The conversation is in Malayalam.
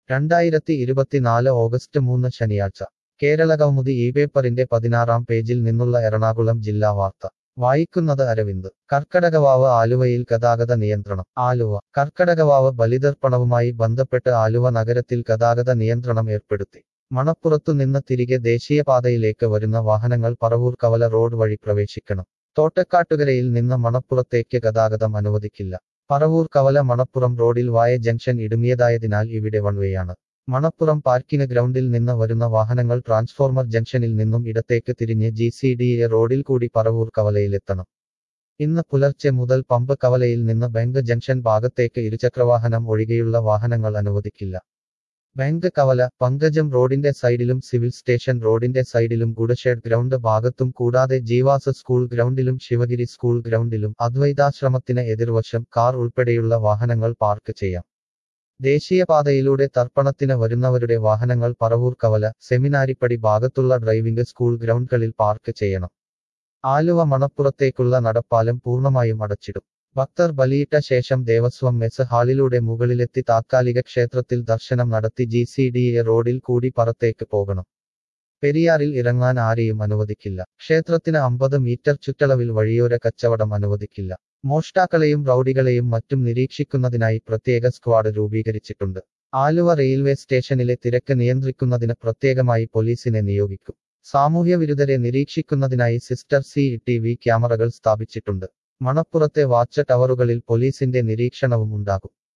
രണ്ടായിരത്തി ഇരുപത്തിനാല് ഓഗസ്റ്റ് മൂന്ന് ശനിയാഴ്ച കേരള കൗമുദി ഈ പേപ്പറിന്റെ പതിനാറാം പേജിൽ നിന്നുള്ള എറണാകുളം ജില്ലാ വാർത്ത വായിക്കുന്നത് അരവിന്ദ് കർക്കടകവാവ് ആലുവയിൽ ഗതാഗത നിയന്ത്രണം ആലുവ കർക്കടകവാവ് ബലിതർപ്പണവുമായി ബന്ധപ്പെട്ട് ആലുവ നഗരത്തിൽ ഗതാഗത നിയന്ത്രണം ഏർപ്പെടുത്തി മണപ്പുറത്തു നിന്ന് തിരികെ ദേശീയപാതയിലേക്ക് വരുന്ന വാഹനങ്ങൾ പറവൂർ കവല റോഡ് വഴി പ്രവേശിക്കണം തോട്ടക്കാട്ടുകരയിൽ നിന്ന് മണപ്പുറത്തേക്ക് ഗതാഗതം അനുവദിക്കില്ല പറവൂർ കവല മണപ്പുറം റോഡിൽ വായ ജംഗ്ഷൻ ഇടുങ്ങിയതായതിനാൽ ഇവിടെ വൺവേയാണ് മണപ്പുറം പാർക്കിംഗ് ഗ്രൗണ്ടിൽ നിന്ന് വരുന്ന വാഹനങ്ങൾ ട്രാൻസ്ഫോർമർ ജംഗ്ഷനിൽ നിന്നും ഇടത്തേക്ക് തിരിഞ്ഞ് ജി സി ഡി എ റോഡിൽ കൂടി പറവൂർ കവലയിലെത്തണം ഇന്ന് പുലർച്ചെ മുതൽ പമ്പ് കവലയിൽ നിന്ന് ബാങ്ക് ജംഗ്ഷൻ ഭാഗത്തേക്ക് ഇരുചക്രവാഹനം ഒഴികെയുള്ള വാഹനങ്ങൾ അനുവദിക്കില്ല ബാങ്ക് കവല പങ്കജം റോഡിന്റെ സൈഡിലും സിവിൽ സ്റ്റേഷൻ റോഡിന്റെ സൈഡിലും ഗുഡഷേഡ് ഗ്രൗണ്ട് ഭാഗത്തും കൂടാതെ ജീവാസ് സ്കൂൾ ഗ്രൗണ്ടിലും ശിവഗിരി സ്കൂൾ ഗ്രൗണ്ടിലും അദ്വൈതാശ്രമത്തിന് എതിർവശം കാർ ഉൾപ്പെടെയുള്ള വാഹനങ്ങൾ പാർക്ക് ചെയ്യാം ദേശീയപാതയിലൂടെ തർപ്പണത്തിന് വരുന്നവരുടെ വാഹനങ്ങൾ പറവൂർ കവല സെമിനാരിപ്പടി ഭാഗത്തുള്ള ഡ്രൈവിംഗ് സ്കൂൾ ഗ്രൗണ്ടുകളിൽ പാർക്ക് ചെയ്യണം ആലുവ മണപ്പുറത്തേക്കുള്ള നടപ്പാലം പൂർണ്ണമായും അടച്ചിടും ഭക്തർ ബലിയിട്ട ശേഷം ദേവസ്വം മെസ് ഹാളിലൂടെ മുകളിലെത്തി താത്കാലിക ക്ഷേത്രത്തിൽ ദർശനം നടത്തി ജി സി ഡി എ റോഡിൽ കൂടി പറത്തേക്ക് പോകണം പെരിയാറിൽ ഇറങ്ങാൻ ആരെയും അനുവദിക്കില്ല ക്ഷേത്രത്തിന് അമ്പത് മീറ്റർ ചുറ്റളവിൽ വഴിയോര കച്ചവടം അനുവദിക്കില്ല മോഷ്ടാക്കളെയും റൌഡികളെയും മറ്റും നിരീക്ഷിക്കുന്നതിനായി പ്രത്യേക സ്ക്വാഡ് രൂപീകരിച്ചിട്ടുണ്ട് ആലുവ റെയിൽവേ സ്റ്റേഷനിലെ തിരക്ക് നിയന്ത്രിക്കുന്നതിന് പ്രത്യേകമായി പോലീസിനെ നിയോഗിക്കും സാമൂഹ്യവിരുദ്ധരെ നിരീക്ഷിക്കുന്നതിനായി സിസ്റ്റർ സി ടി വി ക്യാമറകൾ സ്ഥാപിച്ചിട്ടുണ്ട് മണപ്പുറത്തെ വാച്ച് ടവറുകളിൽ പോലീസിന്റെ നിരീക്ഷണവും ഉണ്ടാകും